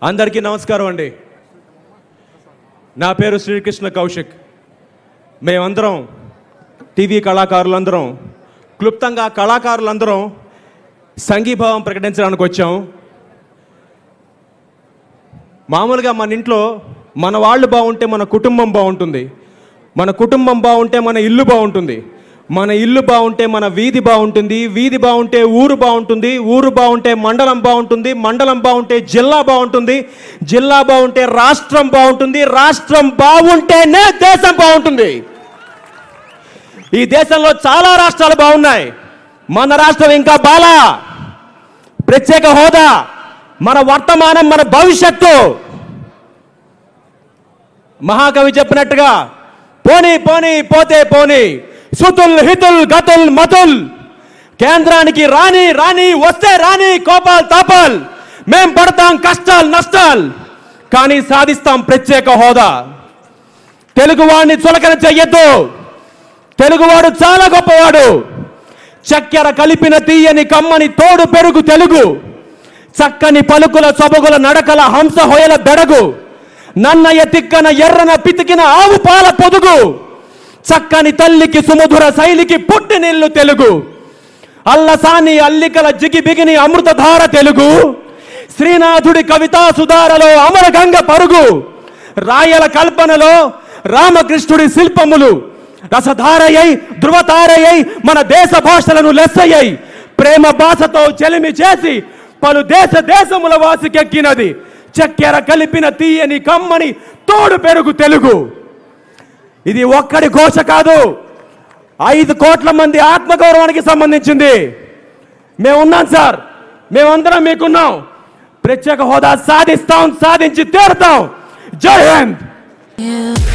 అందరికీ నమస్కారం అండి నా పేరు శ్రీకృష్ణ కౌశిక్ మేమందరం టీవీ కళాకారులందరం క్లుప్తంగా కళాకారులందరం సంఘీభావం ప్రకటించడానికి వచ్చాం మామూలుగా మన ఇంట్లో మన వాళ్ళు బాగుంటే మన కుటుంబం బాగుంటుంది మన కుటుంబం బాగుంటే మన ఇల్లు బాగుంటుంది మన ఇల్లు బాగుంటే మన వీధి బాగుంటుంది వీధి బాగుంటే ఊరు బాగుంటుంది ఊరు బాగుంటే మండలం బాగుంటుంది మండలం బాగుంటే జిల్లా బాగుంటుంది జిల్లా బాగుంటే రాష్ట్రం బాగుంటుంది రాష్ట్రం బాగుంటేనే దేశం బాగుంటుంది ఈ దేశంలో చాలా రాష్ట్రాలు బాగున్నాయి మన రాష్ట్రం ఇంకా బాలా ప్రత్యేక హోదా మన వర్తమానం మన భవిష్యత్తు మహాకవి చెప్పినట్టుగా పోనీ పోనీ పోతే పోనీ సుతుల్ హితుల్ గతుల్ మతుల్ కేంద్రానికి రాని రాని వస్తే రాని కోపాల్ తాపాల్ మేం పడతాం కష్టాలు నష్టాలు కానీ సాధిస్తాం ప్రత్యేక హోదా తెలుగువాడిని చులకన చెయ్యొద్దు తెలుగువాడు చాలా గొప్పవాడు చక్కెర కలిపిన తీయని కమ్మని తోడు పెరుగు తెలుగు చక్కని పలుకుల సొబగుల నడకల హంస హొయల బెడగు నన్నయ్య తిక్కన ఎర్రన పితికిన ఆవు పాల పొదుగు చక్కని తల్లికి సుమధుర శైలికి పుట్టి నీళ్లు తెలుగు అల్లసాని అల్లికల జిగి బిగిని అమృతధార తెలుగు శ్రీనాథుడి కవితా సుధారలో అమరగంగ పరుగు రాయల కల్పనలో రామకృష్ణుడి శిల్పములు రసధారయై ధృవతారయై మన దేశ భాషలను లెస్సయ్యై ప్రేమ భాషతో చెలిమి చేసి పలు దేశ దేశముల వాసికెక్కినది చక్కెర కలిపిన తీయని కమ్మని తోడు పెరుగు తెలుగు ఇది ఒక్కడి ఘోష కాదు ఐదు కోట్ల మంది ఆత్మగౌరవానికి సంబంధించింది మేమున్నాం సార్ మేమందరం మీకున్నాం ప్రత్యేక హోదా సాధిస్తాం సాధించి తీరుతాం జై హింద్ you